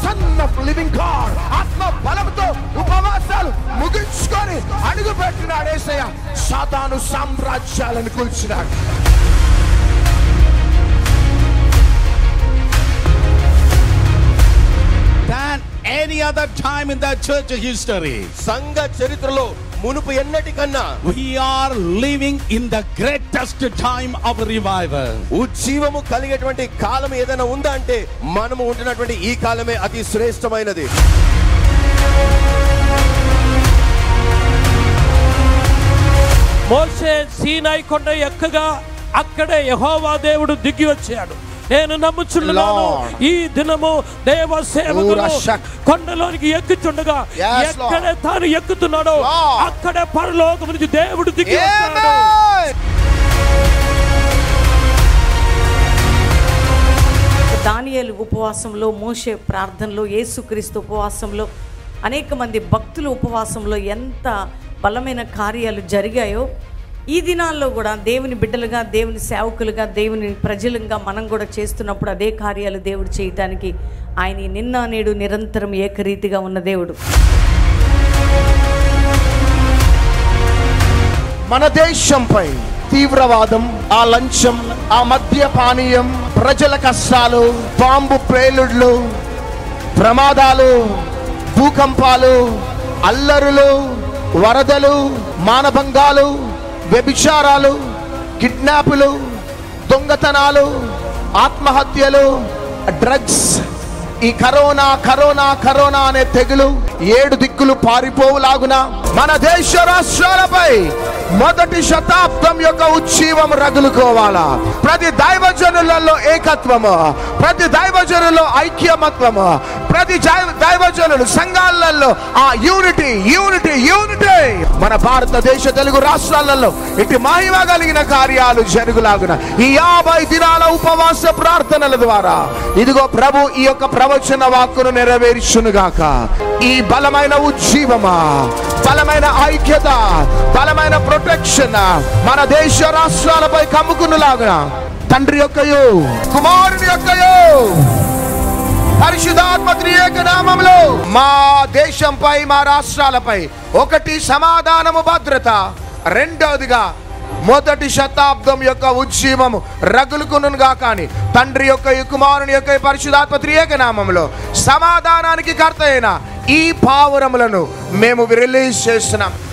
Son of living God ఆత్మ బలంతో ఉపవాసాలు ముగించుకొని అడుగు పెట్టినాడు ఏసయ్య సాతాను సామ్రాజ్యాలను కూల్చినాడు than any other time in the church history. సంఘ చరిత్రలో మునుపు ఎన్నటికన్నా We are living in the greatest time of revival. ఉజ్జీవము కలిగేటువంటి కాలం ఏదైనా ఉందా అంటే మనము ఉంటున్నటువంటి ఈ కాలమే అతి శ్రేష్టమైనది మోసే సీనాయి కొండ ఎక్కగా అక్కడే యహోవా దేవుడు దిగి వచ్చాడు నేను నమ్ముచున్నాను Lord. ఈ దినము దేవ సేవకులు Urashak. కొండలోనికి ఎక్కుచుండగా Yes, Lord. ఎక్కడే తాను ఎక్కుతున్నాడో Lord. అక్కడే పరలోకం నుంచి దేవుడు దిగి వస్తాడు దానియేలు ఉపవాసంలో మోషే ప్రార్థనలో యేసుక్రీస్తు ఉపవాసంలో అనేక మంది భక్తుల ఉపవాసంలో ఎంత బలమైన కార్యాలు జరిగాయో ఈ దినాల్లో కూడా దేవుని బిడ్డలుగా దేవుని సేవకులుగా దేవుని ప్రజలుగా మనం కూడా చేస్తున్నప్పుడు అదే కార్యాలు దేవుడు చేయటానికి ఆయన ఈ నిన్న నేడు నిరంతరం ఏకరీతిగా ఉన్న దేవుడు మన దేశంపై తీవ్రవాదం ఆ లంచం ఆ మద్యపానీయం ప్రజల కష్టాలు బాంబు ప్రేలుడ్లు ప్రమాదాలు భూకంపాలు అల్లరులు వరదలు మానభంగాలు వ్యభిచారాలు కిడ్నాపులు దొంగతనాలు ఆత్మహత్యలు డ్రగ్స్ ఈ కరోనా కరోనా కరోనా అనే తెగులు ఏడు దిక్కులు పారిపోవులాగున మన దేశ రాష్ట్రాలపై మొదటి శతాబ్దం యొక్క ఉజ్జీవం రగులుకోవాలా ప్రతి దైవజనులలో ఏకత్వము ప్రతి దైవజనులో ఐక్యమత్వము ప్రతి జై- దైవజనులు సంఘాలలో ఆ యూనిటీ యూనిటీ యూనిటీ మన భారతదేశ తెలుగు రాష్ట్రాలలో ఇటు మహిమ కలిగిన కార్యాలు జరుగులాగున ఈ యాభై దినాల ఉపవాస ప్రార్థనల ద్వారా ఇదిగో ప్రభు ఈ యొక్క ప్రవచన వాక్కును నెరవేర్చునుగాక ఈ బలమైన ఉజ్జీవమా బలమైన ఐక్యత బలమైన ప్రొటెక్షన్ మన దేశ రాష్ట్రాలపై కమ్ముకునులాగున తండ్రి యొక్కయో కుమారుని యొక్కయో పరిశుధాత్మ త్రియేక నామంలో మా దేశంపై మా రాష్ట్రాలపై ఒకటి సమాధానము భద్రత రెండవదిగా మొదటి శతాబ్దం యొక్క ఉజ్జీవము రగులుకునుగా కానీ తండ్రి యొక్క ఈ కుమారుని యొక్క ఈ పరిశుధాత్మ త్రియేక నామంలో సమాధానానికి కర్త అయిన ఈ పావురములను మేము రిలీజ్ చేస్తున్నాం